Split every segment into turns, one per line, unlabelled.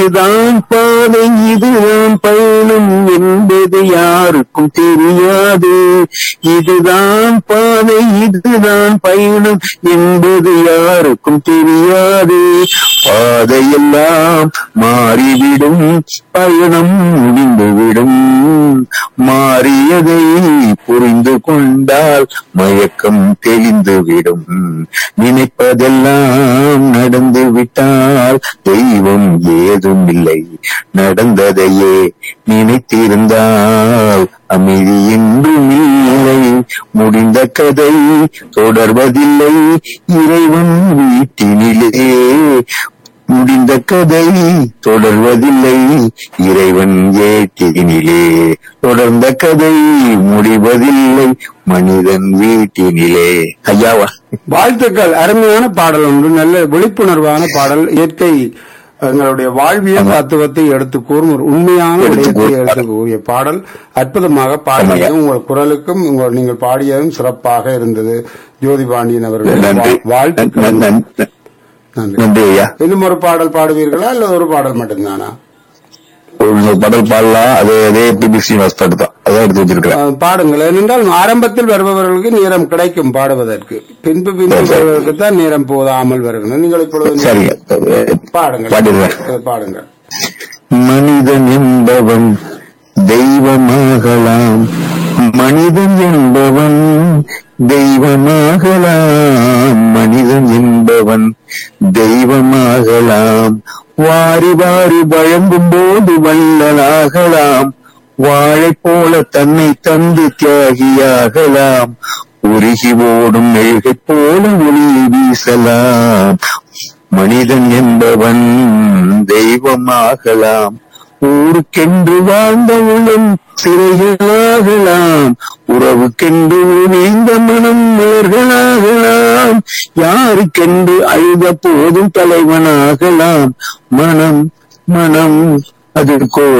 இதுதான் பாதை இதுதான் பயணம் என்பது யாருக்கும் தெரியாது இதுதான் பாதை இதுதான் பயணம் என்பது யாருக்கும் தெரியாது பாதையெல்லாம் மாறிவிடும் பயணம் முடிந்துவிடும் மாறியதை புரிந்து கொண்டால் மயக்கம் தெளிந்துவிடும் நினைப்பதெல்லாம் நடந்து விட்டால் தெய்வம் ஏதும் இல்லை நடந்ததையே நினைத்திருந்தால் அமைதி என்றும் இல்லை முடிந்த கதை தொடர்வதில்லை இறைவன் வீட்டினிலே முடிந்த கதை தொடர்வதில்லை இறைவன் ஏட்டினிலே தொடர்ந்த கதை முடிவதில்லை மனிதன் வீட்டினிலே ஐயாவா
வாழ்த்துக்கள் அருமையான பாடல் ஒன்று நல்ல விழிப்புணர்வான பாடல் இயற்கை எங்களுடைய வாழ்வியல் தத்துவத்தை எடுத்து கூறும் ஒரு உண்மையான
எடுத்து
விடயத்தை
கூறும்
எடுத்து கூறிய பாடல் அற்புதமாக பாடியதும் உங்கள் குரலுக்கும் உங்கள் நீங்கள் பாடியதும் சிறப்பாக இருந்தது ஜோதி பாண்டியன் அவர்கள்
நன்றி
வா- வாழ்த்துக்கள்
நன்றி, நன்றி.
நன்றி
நன்றி ஐயா
இன்னும் ஒரு பாடல் பாடுவீர்களா அல்லது ஒரு பாடல் மட்டும்தானா
ஒரு படல் பாடலாம் அது அதே பிபி ஸ்ரீனிவாஸ் பாட்டு தான் அதான் எடுத்து வச்சிருக்கிறேன்
அஹ், பாடுங்கள் ஏனென்றால் ஆரம்பத்தில் வருபவர்களுக்கு நேரம் கிடைக்கும் பாடுவதற்கு பின்பு பின்பு
சரி, சரி.
வருவதற்கு தான் நேரம் போதாமல் வருகிறது நீங்கள் இப்பொழுது
சரிங்க
பாடுங்கள்
பாடிடுறேன்
அஹ், பாடுங்கள்
மனிதன் என்பவன் தெய்வமாகலாம் மனிதன் என்பவன் தெய்வமாகலாம் மனிதன் என்பவன் தெய்வமாகலாம் வாரி வாரி வழங்கும் போது வள்ளலாகலாம் வாழை போல தன்னை தந்து தியாகியாகலாம் உருகி ஓடும் மெழுகை போல ஒளி வீசலாம் மனிதன் என்பவன் தெய்வமாகலாம் ஊருக்கென்று வாழ்ந்த உள்ளம் சிறைகளாகலாம் உறவுக்கென்று நீந்த மனம் மலர்களாகலாம் யாருக்கென்று அழுத போதும் தலைவனாகலாம் மனம் மனம் அது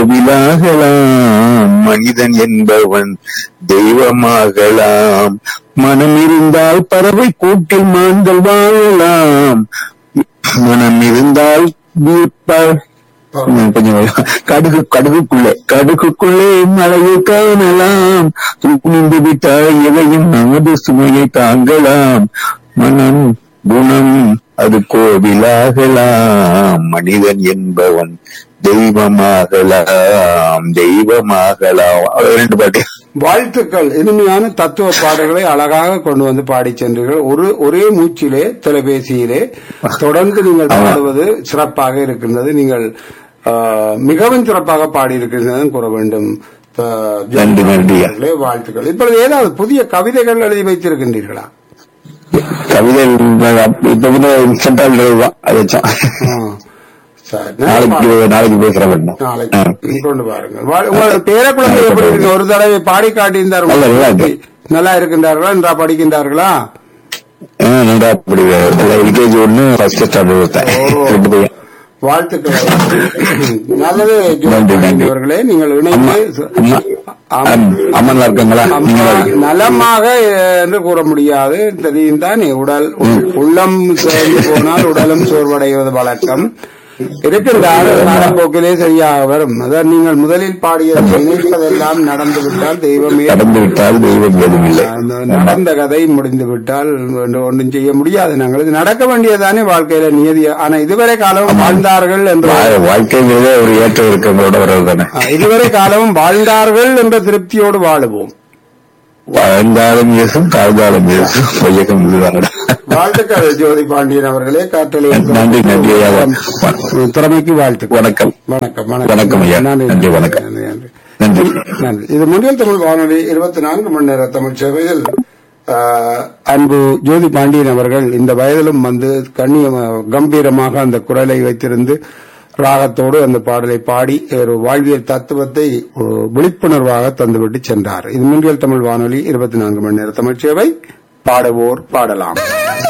கோவிலாகலாம் மனிதன் என்பவன் தெய்வமாகலாம் மனம் இருந்தால் பறவை கூட்டில் மாந்தல் வாழலாம் மனம் இருந்தால் வீட்பால் ம், கொஞ்சம் கடுகு கடுகுக்குள்ளே கடுகுக்குள்ளே மலையை காணலாம் துணிந்து விட்டால் எதையும் நமது சுமையை தாங்கலாம் மனம் குணம் அது கோவிலாகலாம் மனிதன் என்பவன் தெய்வமாகலாம் தெய்வமாகலாம் அது ரெண்டு பாட்டு
வாழ்த்துக்கள் இனிமையான தத்துவ பாடல்களை அழகாக கொண்டு வந்து பாடி சென்றீர்கள் ஒரு ஒரே மூச்சிலே தொலைபேசியிலே தொடர்ந்து நீங்கள் பாடுவது சிறப்பாக இருக்கின்றது நீங்கள் ஆ, மிகவும் சிறப்பாக பாடியிருக்கின்றன கூற வேண்டும் ஆ,
நன்றி, நன்றி.
அவர்களே, வாழ்த்துக்கள் இப்பொழுது ஏதாவது புதிய கவிதைகள் எழுதி வைத்திருக்கின்றீர்களா
கவிதை இப்ப வந்து இன்ஸ்டன்டா தான் அது வச்சோம்
ஆ, சரி.
நாளைக்கு நாளைக்கு பேசுறேன்
நாளைக்கு கொண்டு பாருங்கள் வா- உங்களோட பேர குழந்தை எப்படி இருக்கு ஒரு தடவை பாடி காட்டியிருந்தார்
நல்லா, நல்லா இருக்கு.
நல்லா இருக்கின்றார்களா நன்றா படிக்கின்றார்களா
நல்லா அப்படி எல்கேஜி ஒண்ணு ஃபர்ஸ்ட் ஸ்டாண்டர்ட் ஒருத்தன்
ஓ.
ரெண்டு பையன்
வாழ்த்துக்கள் நல்லது
நன்றி, நன்றி.
அவர்களே நீங்கள்
அம்மா
இணைந்து
அம்மா
ஆம்.
அம்மா நல்லா இருக்காங்களா
அம்மா,
நீங்க
நலமாக என்று கூற முடியாது தெரியும் தான் உடல் உள்ளம் சோர்ந்து போனால் உடலும் சோர்வடைவது வழக்கம் இருக்கின்றார் காலப்போக்கிலே சரியாக வரும் அதான் நீங்கள் முதலில் பாடியதை நினைப்பதெல்லாம் நடந்துவிட்டால் தெய்வமே
கடந்து விட்டால் தெய்வம் ஏதும் இல்லை
அந்த நடந்த கதை முடிந்து விட்டால் ஒன்று- ஒன்றும் செய்ய முடியாது நாங்கள் இது நடக்க வேண்டியதானே வாழ்க்கையில நியதி ஆனா இதுவரை காலம் வாழ்ந்தார்கள் என்று
வா- வாழ்க்கைங்கிறதே ஒரு ஏற்றம் இருக்கவங்களோட வர்றது தானே
ஆ, இதுவரை காலமும் வாழ்ந்தார்கள் என்ற திருப்தியோடு வாழுவோம்
வாழ்ந்தாலும் இயேசும் தாழ்ந்தாலும் இயேசும் வையகம் இதுதானடா
வாழ்த்துக்கள் ஜோதி பாண்டியன் அவர்களே காற்றலை
நன்றி நன்றி ஐயா
திறமைக்கு வாழ்த்துக்கள்
வணக்கம்
வணக்கம்
வணக்கம் ஐயா. நன்றி, வணக்கம்.
நன்றி, நன்றி.
நன்றி
நன்றி இது முன்னில் தமிழ் வானொலி இருபத்தி நான்கு மணி நேர தமிழ் சேவையில் ஆ, அன்பு ஜோதி பாண்டியன் அவர்கள் இந்த வயதிலும் வந்து கண்ணிய கம்பீரமாக அந்த குரலை வைத்திருந்து ராகத்தோடு அந்த பாடலை பாடி ஒரு வாழ்வியல் தத்துவத்தை ஒரு விழிப்புணர்வாக தந்துவிட்டு சென்றார் இது முன்னில் தமிழ் வானொலி இருபத்தி நான்கு மணி நேர தமிழ் சேவை பாடுவோர் பாடலாம்